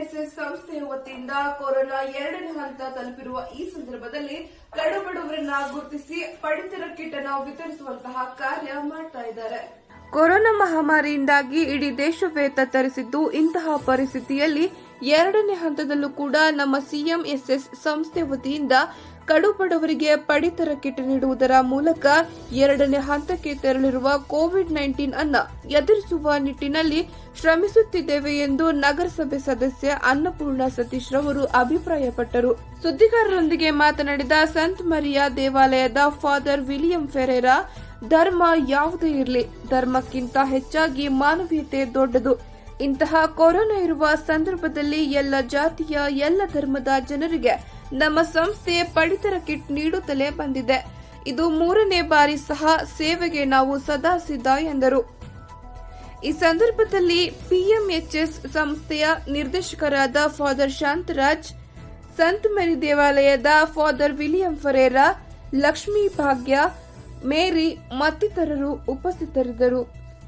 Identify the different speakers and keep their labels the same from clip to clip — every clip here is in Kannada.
Speaker 1: ಸಿಎಂಎಸ್ಎಸ್ ಸಂಸ್ಥೆಯ ವತಿಯಿಂದ ಕೊರೋನಾ ಎರಡನೇ ಹಂತ ತಲುಪಿರುವ ಈ ಸಂದರ್ಭದಲ್ಲಿ ಕಡುಬಡವರನ್ನ ಗುರುತಿಸಿ ಪಡಿತರ ಕಿಟ್ ಅನ್ನು ವಿತರಿಸುವಂತಹ ಕಾರ್ಯ ಮಾಡ್ತಾ ಇದ್ದಾರೆ ಕೊರೋನಾ ಮಹಾಮಾರಿಯಿಂದಾಗಿ ಇಡೀ ದೇಶವೇ ತತ್ತರಿಸಿದ್ದು ಇಂತಹ ಪರಿಸ್ಥಿತಿಯಲ್ಲಿ ಎರಡನೇ ಹಂತದಲ್ಲೂ ಕೂಡ ನಮ್ಮ ಸಿಎಂಎಸ್ಎಸ್ ಸಂಸ್ಥೆ ವತಿಯಿಂದ ಕಡು ಬಡವರಿಗೆ ಪಡಿತರ ಕಿಟ್ ನೀಡುವುದರ ಮೂಲಕ ಎರಡನೇ ಹಂತಕ್ಕೆ ತೆರಳಿರುವ ಕೋವಿಡ್ ನೈನ್ಟೀನ್ ಅನ್ನ ಎದುರಿಸುವ ನಿಟ್ಟಿನಲ್ಲಿ ಶ್ರಮಿಸುತ್ತಿದ್ದೇವೆ ಎಂದು ನಗರಸಭೆ ಸದಸ್ಯ ಅನ್ನಪೂರ್ಣ ಸತೀಶ್ ರವರು ಅಭಿಪ್ರಾಯಪಟ್ಟರು ಸುದ್ದಿಗಾರರೊಂದಿಗೆ ಮಾತನಾಡಿದ ಸಂತ್ ಮರಿಯಾ ದೇವಾಲಯದ ಫಾದರ್ ವಿಲಿಯಂ ಫೆರೇರಾ ಧರ್ಮ ಯಾವುದೇ ಇರಲಿ ಧರ್ಮಕ್ಕಿಂತ ಹೆಚ್ಚಾಗಿ ಮಾನವೀಯತೆ ದೊಡ್ಡದು ಇಂತಹ ಕೊರೋನಾ ಇರುವ ಸಂದರ್ಭದಲ್ಲಿ ಎಲ್ಲ ಜಾತಿಯ ಎಲ್ಲ ಧರ್ಮದ ಜನರಿಗೆ ನಮ್ಮ ಸಂಸ್ಥೆ ಪಡಿತರ ಕಿಟ್ ನೀಡುತ್ತಲೇ ಬಂದಿದೆ ಇದು ಮೂರನೇ ಬಾರಿ ಸಹ ಸೇವೆಗೆ ನಾವು ಸದಾ ಸಿದ್ಧ ಎಂದರು ಈ ಸಂದರ್ಭದಲ್ಲಿ ಪಿಎಂಎಚ್ಎಸ್ ಸಂಸ್ಥೆಯ ನಿರ್ದೇಶಕರಾದ ಫಾದರ್ ಶಾಂತರಾಜ್ ಸಂತ್ ಮೇರಿ ದೇವಾಲಯದ ಫಾದರ್ ವಿಲಿಯಂ ಫರೇರಾ ಲಕ್ಷ್ಮೀ ಭಾಗ್ಯ ಮೇರಿ ಮತ್ತಿತರರು ಉಪಸ್ಥಿತರಿದ್ದರು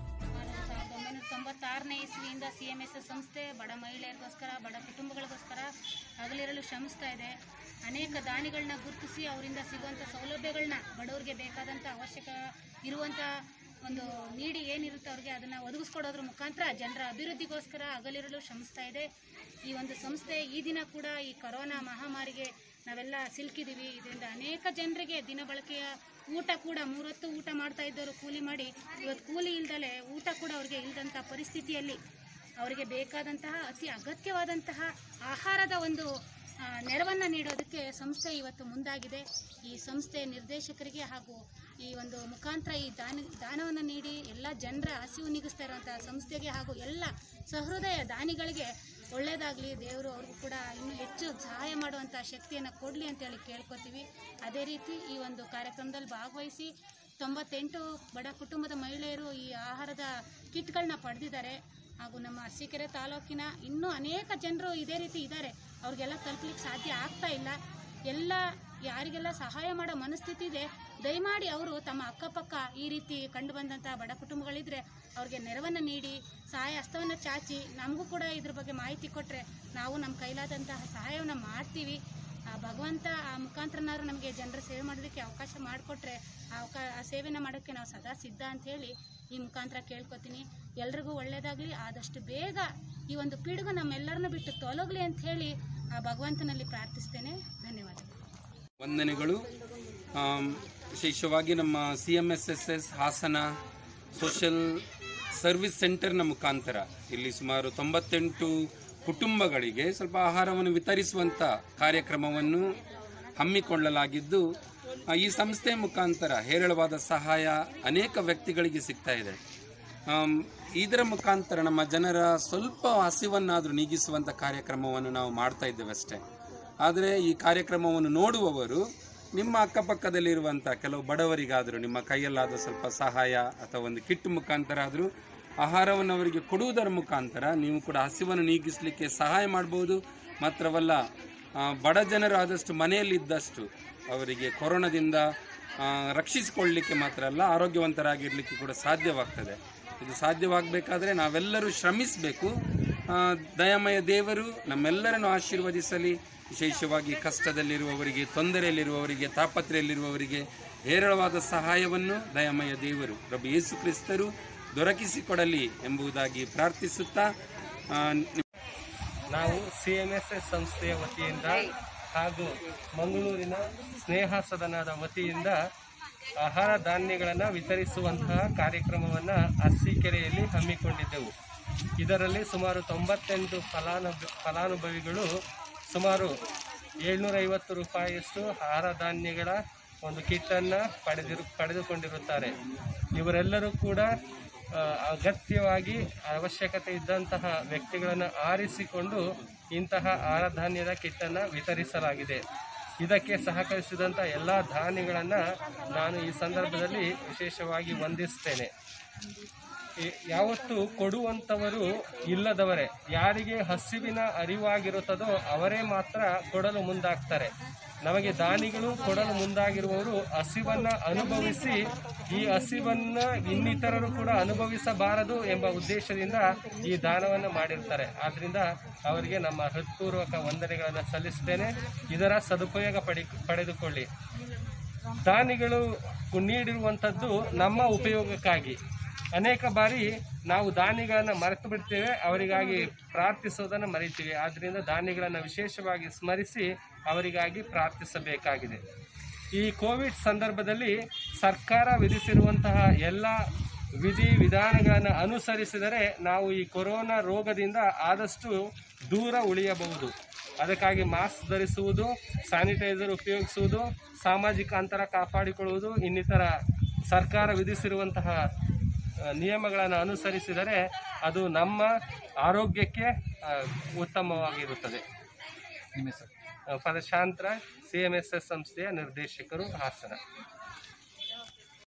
Speaker 2: ಸಾವಿರದ ಒಂಬೈನೂರ ತೊಂಬತ್ತಾರನೇ ಇಸ್ವಿಯಿಂದ ಸಿ ಎಮ್ ಎಸ್ ಎಸ್ ಸಂಸ್ಥೆ ಬಡ ಮಹಿಳೆಯರಿಗೋಸ್ಕರ ಬಡ ಕುಟುಂಬಗಳಿಗೋಸ್ಕರ ಹಗಲಿರಲು ಶ್ರಮಿಸ್ತಾ ಇದೆ ಅನೇಕ ದಾನಿಗಳನ್ನ ಗುರುತಿಸಿ ಅವರಿಂದ ಸಿಗುವಂಥ ಸೌಲಭ್ಯಗಳನ್ನ ಬಡವರಿಗೆ ಬೇಕಾದಂಥ ಅವಶ್ಯಕ ಇರುವಂಥ ಒಂದು ನೀಡಿ ಏನಿರುತ್ತೆ ಅವ್ರಿಗೆ ಅದನ್ನು ಒದಗಿಸ್ಕೊಡೋದ್ರ ಮುಖಾಂತರ ಜನರ ಅಭಿವೃದ್ಧಿಗೋಸ್ಕರ ಹಗಲಿರಲು ಶ್ರಮಿಸ್ತಾ ಇದೆ ಈ ಒಂದು ಸಂಸ್ಥೆ ಈ ದಿನ ಕೂಡ ಈ ಕೊರೋನಾ ಮಹಾಮಾರಿಗೆ ನಾವೆಲ್ಲ ಸಿಲುಕಿದ್ದೀವಿ ಇದರಿಂದ ಅನೇಕ ಜನರಿಗೆ ದಿನ ಬಳಕೆಯ ಊಟ ಕೂಡ ಮೂರೊತ್ತು ಊಟ ಮಾಡ್ತಾ ಇದ್ದವರು ಕೂಲಿ ಮಾಡಿ ಇವತ್ತು ಕೂಲಿ ಇಲ್ದಲೆ ಊಟ ಕೂಡ ಅವ್ರಿಗೆ ಇಲ್ದಂಥ ಪರಿಸ್ಥಿತಿಯಲ್ಲಿ ಅವರಿಗೆ ಬೇಕಾದಂತಹ ಅತಿ ಅಗತ್ಯವಾದಂತಹ ಆಹಾರದ ಒಂದು ಆ, ನೆರವನ್ನು ನೀಡೋದಕ್ಕೆ ಸಂಸ್ಥೆ ಇವತ್ತು ಮುಂದಾಗಿದೆ ಈ ಸಂಸ್ಥೆ ನಿರ್ದೇಶಕರಿಗೆ ಹಾಗೂ ಈ ಒಂದು ಮುಖಾಂತರ ಈ ದಾನ ದಾನವನ್ನು ನೀಡಿ ಎಲ್ಲ ಜನರ ಹಸಿವು ನೀಗಿಸ್ತಾ ಇರುವಂತಹ ಸಂಸ್ಥೆಗೆ ಹಾಗೂ ಎಲ್ಲ ಸಹೃದಯ ದಾನಿಗಳಿಗೆ ಒಳ್ಳೆಯದಾಗಲಿ ದೇವರು ಅವ್ರಿಗೂ ಕೂಡ ಇನ್ನೂ ಹೆಚ್ಚು ಸಹಾಯ ಮಾಡುವಂಥ ಶಕ್ತಿಯನ್ನು ಕೊಡಲಿ ಅಂತೇಳಿ ಕೇಳ್ಕೊತೀವಿ ಅದೇ ರೀತಿ ಈ ಒಂದು ಕಾರ್ಯಕ್ರಮದಲ್ಲಿ ಭಾಗವಹಿಸಿ ತೊಂಬತ್ತೆಂಟು ಬಡ ಕುಟುಂಬದ ಮಹಿಳೆಯರು ಈ ಆಹಾರದ ಕಿಟ್ಗಳನ್ನ ಪಡೆದಿದ್ದಾರೆ ಹಾಗೂ ನಮ್ಮ ಅರಸೀಕೆರೆ ತಾಲೂಕಿನ ಇನ್ನೂ ಅನೇಕ ಜನರು ಇದೇ ರೀತಿ ಇದ್ದಾರೆ ಅವ್ರಿಗೆಲ್ಲ ತಲುಪಲಿಕ್ಕೆ ಸಾಧ್ಯ ಆಗ್ತಾ ಇಲ್ಲ ಎಲ್ಲ ಯಾರಿಗೆಲ್ಲ ಸಹಾಯ ಮಾಡೋ ಮನಸ್ಥಿತಿ ಇದೆ ದಯಮಾಡಿ ಅವರು ತಮ್ಮ ಅಕ್ಕಪಕ್ಕ ಈ ರೀತಿ ಕಂಡು ಬಂದಂತಹ ಬಡ ಕುಟುಂಬಗಳಿದ್ರೆ ಅವ್ರಿಗೆ ನೆರವನ್ನು ನೀಡಿ ಸಹಾಯ ಹಸ್ತವನ್ನು ಚಾಚಿ ನಮಗೂ ಕೂಡ ಇದ್ರ ಬಗ್ಗೆ ಮಾಹಿತಿ ಕೊಟ್ಟರೆ ನಾವು ನಮ್ಮ ಕೈಲಾದಂತಹ ಸಹಾಯವನ್ನು ಮಾಡ್ತೀವಿ ಆ ಭಗವಂತ ಆ ಮುಖಾಂತರನಾದ್ರು ನಮಗೆ ಜನರ ಸೇವೆ ಮಾಡೋದಕ್ಕೆ ಅವಕಾಶ ಮಾಡಿಕೊಟ್ರೆ ಆ ಅವಕಾ ಆ ಸೇವೆನ ಮಾಡೋಕ್ಕೆ ನಾವು ಸದಾ ಸಿದ್ಧ ಅಂತ ಹೇಳಿ ಈ ಮುಖಾಂತರ ಕೇಳ್ಕೊತೀನಿ ಎಲ್ರಿಗೂ ಒಳ್ಳೆಯದಾಗಲಿ ಆದಷ್ಟು ಬೇಗ ಈ ಒಂದು ಪಿಡುಗು ನಮ್ಮೆಲ್ಲರನ್ನು ಬಿಟ್ಟು ತೊಲಗಲಿ ಅಂತ ಹೇಳಿ ಆ ಭಗವಂತನಲ್ಲಿ ಪ್ರಾರ್ಥಿಸ್ತೇನೆ ಧನ್ಯವಾದಗಳು
Speaker 3: ವಂದನೆಗಳು ಆಮ್, ವಿಶೇಷವಾಗಿ ನಮ್ಮ C M S S S Hassan social service ಸೆಂಟರ್ನ ಮುಖಾಂತರ ಇಲ್ಲಿ ಸುಮಾರು ತೊಂಬತ್ತೆಂಟು ಕುಟುಂಬಗಳಿಗೆ ಸ್ವಲ್ಪ ಆಹಾರವನ್ನು ವಿತರಿಸುವಂಥ ಕಾರ್ಯಕ್ರಮವನ್ನು ಹಮ್ಮಿಕೊಳ್ಳಲಾಗಿದ್ದು ಆ, ಈ ಸಂಸ್ಥೆ ಮುಖಾಂತರ ಹೇರಳವಾದ ಸಹಾಯ ಅನೇಕ ವ್ಯಕ್ತಿಗಳಿಗೆ ಸಿಗ್ತಾ ಇದೆ ಆಮ್, ಇದರ ಮುಖಾಂತರ ನಮ್ಮ ಜನರ ಸ್ವಲ್ಪ ಹಸಿವನ್ನಾದರೂ ನೀಗಿಸುವಂಥ ಕಾರ್ಯಕ್ರಮವನ್ನು ನಾವು ಮಾಡ್ತಾ ಇದ್ದೇವೆ ಅಷ್ಟೇ ಆದರೆ ಈ ಕಾರ್ಯಕ್ರಮವನ್ನು ನೋಡುವವರು ನಿಮ್ಮ ಅಕ್ಕಪಕ್ಕದಲ್ಲಿರುವಂಥ ಕೆಲವು ಬಡವರಿಗಾದರೂ ನಿಮ್ಮ ಕೈಯಲ್ಲಾದ ಸ್ವಲ್ಪ ಸಹಾಯ ಅಥವಾ ಒಂದು ಕಿಟ್ ಮುಖಾಂತರ ಆದರೂ ಆಹಾರವನ್ನು ಅವರಿಗೆ ಕೊಡುವುದರ ಮುಖಾಂತರ ನೀವು ಕೂಡ ಹಸಿವನ್ನು ನೀಗಿಸಲಿಕ್ಕೆ ಸಹಾಯ ಮಾಡ್ಬೋದು ಮಾತ್ರವಲ್ಲ ಆ, ಬಡ ಜನರು ಆದಷ್ಟು ಮನೆಯಲ್ಲಿದ್ದಷ್ಟು ಅವರಿಗೆ ಕೊರೋನಾದಿಂದ ಆ, ರಕ್ಷಿಸಿಕೊಳ್ಳಲಿಕ್ಕೆ ಮಾತ್ರ ಅಲ್ಲ ಆರೋಗ್ಯವಂತರಾಗಿರಲಿಕ್ಕೆ ಕೂಡ ಸಾಧ್ಯವಾಗ್ತದೆ ಇದು ಸಾಧ್ಯವಾಗಬೇಕಾದ್ರೆ ನಾವೆಲ್ಲರೂ ಶ್ರಮಿಸಬೇಕು ದಯಾಮಯ ದೇವರು ನಮ್ಮೆಲ್ಲರನ್ನು ಆಶೀರ್ವದಿಸಲಿ ವಿಶೇಷವಾಗಿ ಕಷ್ಟದಲ್ಲಿರುವವರಿಗೆ ತೊಂದರೆಯಲ್ಲಿರುವವರಿಗೆ ತಾಪತ್ರೆಯಲ್ಲಿರುವವರಿಗೆ ಹೇರಳವಾದ ಸಹಾಯವನ್ನು ದಯಾಮಯ ದೇವರು ಪ್ರಭು ಯೇಸು ಕ್ರಿಸ್ತರು ದೊರಕಿಸಿಕೊಡಲಿ ಎಂಬುದಾಗಿ ಪ್ರಾರ್ಥಿಸುತ್ತಾ ಆ,
Speaker 4: ನಾವು ಸಿ ಎಮ್ ಎಸ್ ಎಸ್ ಸಂಸ್ಥೆಯ ವತಿಯಿಂದ ಹಾಗೂ ಮಂಗಳೂರಿನ ಸ್ನೇಹ ಸದನದ ವತಿಯಿಂದ ಆಹಾರ ಧಾನ್ಯಗಳನ್ನು ವಿತರಿಸುವಂತಹ ಕಾರ್ಯಕ್ರಮವನ್ನು ಅರಸೀಕೆರೆಯಲ್ಲಿ ಹಮ್ಮಿಕೊಂಡಿದ್ದೆವು ಇದರಲ್ಲಿ ಸುಮಾರು ತೊಂಬತ್ತೆಂಟು ಫಲಾನುಭ ಫಲಾನುಭವಿಗಳು ಸುಮಾರು ಏಳ್ನೂರೈವತ್ತು ರೂಪಾಯಿಯಷ್ಟು ಆಹಾರ ಧಾನ್ಯಗಳ ಒಂದು ಕಿಟ್ಟನ್ನು ಪಡೆದಿರು ಪಡೆದುಕೊಂಡಿರುತ್ತಾರೆ ಇವರೆಲ್ಲರೂ ಕೂಡ ಆ, ಅಗತ್ಯವಾಗಿ ಅವಶ್ಯಕತೆ ಇದ್ದಂತಹ ವ್ಯಕ್ತಿಗಳನ್ನು ಆರಿಸಿಕೊಂಡು ಇಂತಹ ಆಹಾರ ಧಾನ್ಯದ ಕಿಟ್ಟನ್ನು ವಿತರಿಸಲಾಗಿದೆ ಇದಕ್ಕೆ ಸಹಕರಿಸಿದಂಥ ಎಲ್ಲ ಧಾನ್ಯಗಳನ್ನು ನಾನು ಈ ಸಂದರ್ಭದಲ್ಲಿ ವಿಶೇಷವಾಗಿ ವಂದಿಸ್ತೇನೆ ಈ- ಯಾವತ್ತು ಕೊಡುವಂಥವರು ಇಲ್ಲದವರೇ ಯಾರಿಗೆ ಹಸಿವಿನ ಅರಿವಾಗಿರುತ್ತದೋ ಅವರೇ ಮಾತ್ರ ಕೊಡಲು ಮುಂದಾಗ್ತಾರೆ ನಮಗೆ ದಾನಿಗಳು ಕೊಡಲು ಮುಂದಾಗಿರುವವರು ಹಸಿವನ್ನ ಅನುಭವಿಸಿ ಈ ಹಸಿವನ್ನ ಇನ್ನಿತರರು ಕೂಡ ಅನುಭವಿಸಬಾರದು ಎಂಬ ಉದ್ದೇಶದಿಂದ ಈ ದಾನವನ್ನು ಮಾಡಿರ್ತಾರೆ ಆದ್ರಿಂದ ಅವರಿಗೆ ನಮ್ಮ ಹೃತ್ಪೂರ್ವಕ ವಂದನೆಗಳನ್ನು ಸಲ್ಲಿಸ್ತೇನೆ ಇದರ ಸದುಪಯೋಗ ಪಡಿ ಪಡೆದುಕೊಳ್ಳಿ ದಾನಿಗಳು ನೀಡಿರುವಂಥದ್ದು ನಮ್ಮ ಉಪಯೋಗಕ್ಕಾಗಿ ಅನೇಕ ಬಾರಿ ನಾವು ದಾನಿಗಳನ್ನು ಮರೆತು ಬಿಡ್ತೇವೆ ಅವರಿಗಾಗಿ ಪ್ರಾರ್ಥಿಸೋದನ್ನು ಮರಿತೀವಿ ಆದ್ದರಿಂದ ದಾನಿಗಳನ್ನು ವಿಶೇಷವಾಗಿ ಸ್ಮರಿಸಿ ಅವರಿಗಾಗಿ ಪ್ರಾರ್ಥಿಸಬೇಕಾಗಿದೆ ಈ ಕೋವಿಡ್ ಸಂದರ್ಭದಲ್ಲಿ ಸರ್ಕಾರ ವಿಧಿಸಿರುವಂತಹ ಎಲ್ಲ ವಿಧಿ ವಿಧಾನಗಳನ್ನು ಅನುಸರಿಸಿದರೆ ನಾವು ಈ ಕೊರೋನಾ ರೋಗದಿಂದ ಆದಷ್ಟು ದೂರ ಉಳಿಯಬಹುದು ಅದಕ್ಕಾಗಿ ಮಾಸ್ಕ್ ಧರಿಸುವುದು ಸ್ಯಾನಿಟೈಸರ್ ಉಪಯೋಗಿಸುವುದು ಸಾಮಾಜಿಕ ಅಂತರ ಕಾಪಾಡಿಕೊಳ್ಳುವುದು ಇನ್ನಿತರ ಸರ್ಕಾರ ವಿಧಿಸಿರುವಂತಹ ಆ, ನಿಯಮಗಳನ್ನು ಅನುಸರಿಸಿದರೆ ಅದು ನಮ್ಮ ಆರೋಗ್ಯಕ್ಕೆ ಆ, ಉತ್ತಮವಾಗಿರುತ್ತದೆ ಆ, ಪದಶಾಂತರ ಸಿ ಎಂ ಎಸ್ ಎಸ್ ಸಂಸ್ಥೆಯ ನಿರ್ದೇಶಕರು ಹಾಸನ